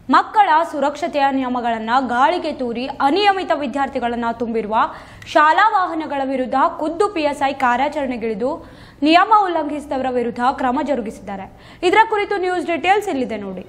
ಮಕ್ಕಳ ಸುರಕ್ಷತೆಯ ನಿಯಮಗಳನ್ನು ಗಾಳಿಗೆ ತೂರಿ ಅನಿಯಮಿತ ವಿದ್ಯಾರ್ಥಿಗಳನ್ನು ತುಂಬಿರುವ ಶಾಲಾ ವಾಹನಗಳ ವಿರುದ್ಧ ಖುದ್ದು ಪಿಎಸ್ಐ ಕಾರ್ಯಾಚರಣೆಗಿಳಿದು ನಿಯಮ ಉಲ್ಲಂಘಿಸಿದವರ ವಿರುದ್ಧ ಕ್ರಮ ಜರುಗಿಸಿದ್ದಾರೆ ಇದರ ಕುರಿತು ನ್ಯೂಸ್ ಡೀಟೇಲ್ಸ್ ಇಲ್ಲಿದೆ ನೋಡಿ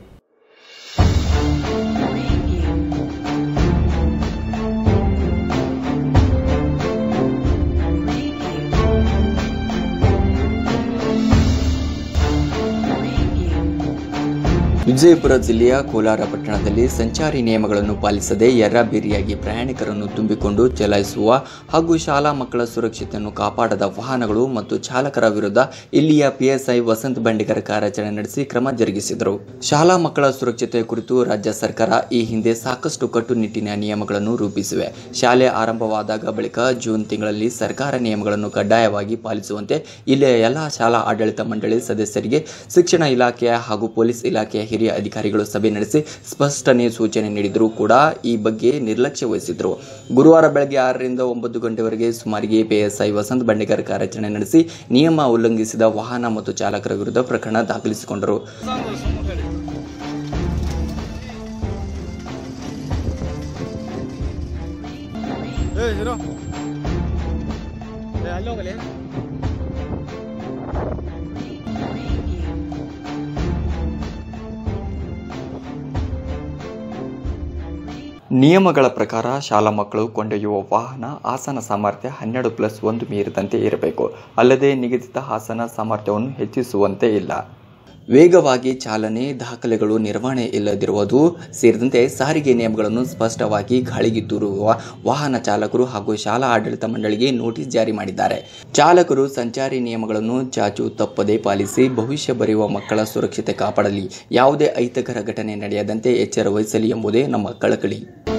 ವಿಜಯಪುರ ಜಿಲ್ಲೆಯ ಕೋಲಾರ ಪಟ್ಟಣದಲ್ಲಿ ಸಂಚಾರಿ ನಿಯಮಗಳನ್ನು ಪಾಲಿಸದೆ ಎರ್ರಾಬೇರಿಯಾಗಿ ಪ್ರಯಾಣಿಕರನ್ನು ತುಂಬಿಕೊಂಡು ಚಲಾಯಿಸುವ ಹಾಗೂ ಶಾಲಾ ಮಕ್ಕಳ ಸುರಕ್ಷತೆಯನ್ನು ಕಾಪಾಡದ ವಾಹನಗಳು ಮತ್ತು ಚಾಲಕರ ವಿರುದ್ಧ ಇಲ್ಲಿಯ ಪಿಎಸ್ಐ ವಸಂತ್ ಬಂಡಿಗರ್ ಕಾರ್ಯಾಚರಣೆ ನಡೆಸಿ ಕ್ರಮ ಜರುಗಿಸಿದರು ಶಾಲಾ ಮಕ್ಕಳ ಸುರಕ್ಷತೆ ಕುರಿತು ರಾಜ್ಯ ಸರ್ಕಾರ ಈ ಹಿಂದೆ ಸಾಕಷ್ಟು ಕಟ್ಟುನಿಟ್ಟಿನ ನಿಯಮಗಳನ್ನು ರೂಪಿಸಿವೆ ಶಾಲೆ ಆರಂಭವಾದಾಗ ಬಳಿಕ ಜೂನ್ ತಿಂಗಳಲ್ಲಿ ಸರ್ಕಾರ ನಿಯಮಗಳನ್ನು ಕಡ್ಡಾಯವಾಗಿ ಪಾಲಿಸುವಂತೆ ಇಲ್ಲಿಯ ಎಲ್ಲ ಶಾಲಾ ಆಡಳಿತ ಮಂಡಳಿ ಸದಸ್ಯರಿಗೆ ಶಿಕ್ಷಣ ಇಲಾಖೆಯ ಹಾಗೂ ಪೊಲೀಸ್ ಇಲಾಖೆಯ ಹಿರಿಯ ಅಧಿಕಾರಿಗಳು ಸಭೆ ನಡೆಸಿ ಸ್ಪಷ್ಟನೆ ಸೂಚನೆ ನೀಡಿದರೂ ಕೂಡ ಈ ಬಗ್ಗೆ ನಿರ್ಲಕ್ಷ್ಯ ವಹಿಸಿದ್ರು ಗುರುವಾರ ಬೆಳಗ್ಗೆ ಆರರಿಂದ ಒಂಬತ್ತು ಗಂಟೆವರೆಗೆ ಸುಮಾರಿಗೆ ಪಿಎಸ್ಐ ವಸಂತ್ ಬಂಡೇಕರ್ ಕಾರ್ಯಾಚರಣೆ ನಡೆಸಿ ನಿಯಮ ಉಲ್ಲಂಘಿಸಿದ ವಾಹನ ಮತ್ತು ಚಾಲಕರ ವಿರುದ್ಧ ಪ್ರಕರಣ ದಾಖಲಿಸಿಕೊಂಡರು ಏ ಹೀರೋ ಏ ಅಲ್ಲಿ ಹೋಗಲಿ ನಿಯಮಗಳ ಪ್ರಕಾರ ಶಾಲಾ ಮಕ್ಕಳು ಕೊಂಡೊಯ್ಯುವ ವಾಹನ ಆಸನ ಸಾಮರ್ಥ್ಯ ಹನ್ನೆರಡು ಪ್ಲಸ್ ಒಂದು ಮೀರಿದಂತೆ ಇರಬೇಕು ಅಲ್ಲದೆ ನಿಗದಿತ ಆಸನ ಸಾಮರ್ಥ್ಯವನ್ನು ಹೆಚ್ಚಿಸುವಂತೆ ಇಲ್ಲ ವೇಗವಾಗಿ ಚಾಲನೆ ದಾಖಲೆಗಳು ನಿರ್ವಹಣೆ ಇಲ್ಲದಿರುವುದು ಸೇರಿದಂತೆ ಸಾರಿಗೆ ನಿಯಮಗಳನ್ನು ಸ್ಪಷ್ಟವಾಗಿ ಗಾಳಿಗೆ ತೂರುವ ವಾಹನ ಚಾಲಕರು ಹಾಗೂ ಶಾಲಾ ಆಡಳಿತ ಮಂಡಳಿಗೆ ನೋಟಿಸ್ ಜಾರಿ ಮಾಡಿದ್ದಾರೆ ಚಾಲಕರು ಸಂಚಾರಿ ನಿಯಮಗಳನ್ನು ಚಾಚು ತಪ್ಪದೆ ಪಾಲಿಸಿ ಭವಿಷ್ಯ ಬರೆಯುವ ಮಕ್ಕಳ ಸುರಕ್ಷತೆ ಕಾಪಾಡಲಿ ಯಾವುದೇ ಅಹಿತಕರ ಘಟನೆ ನಡೆಯದಂತೆ ಎಚ್ಚರ ವಹಿಸಲಿ ಎಂಬುದೇ ನಮ್ಮ ಕಳಕಳಿ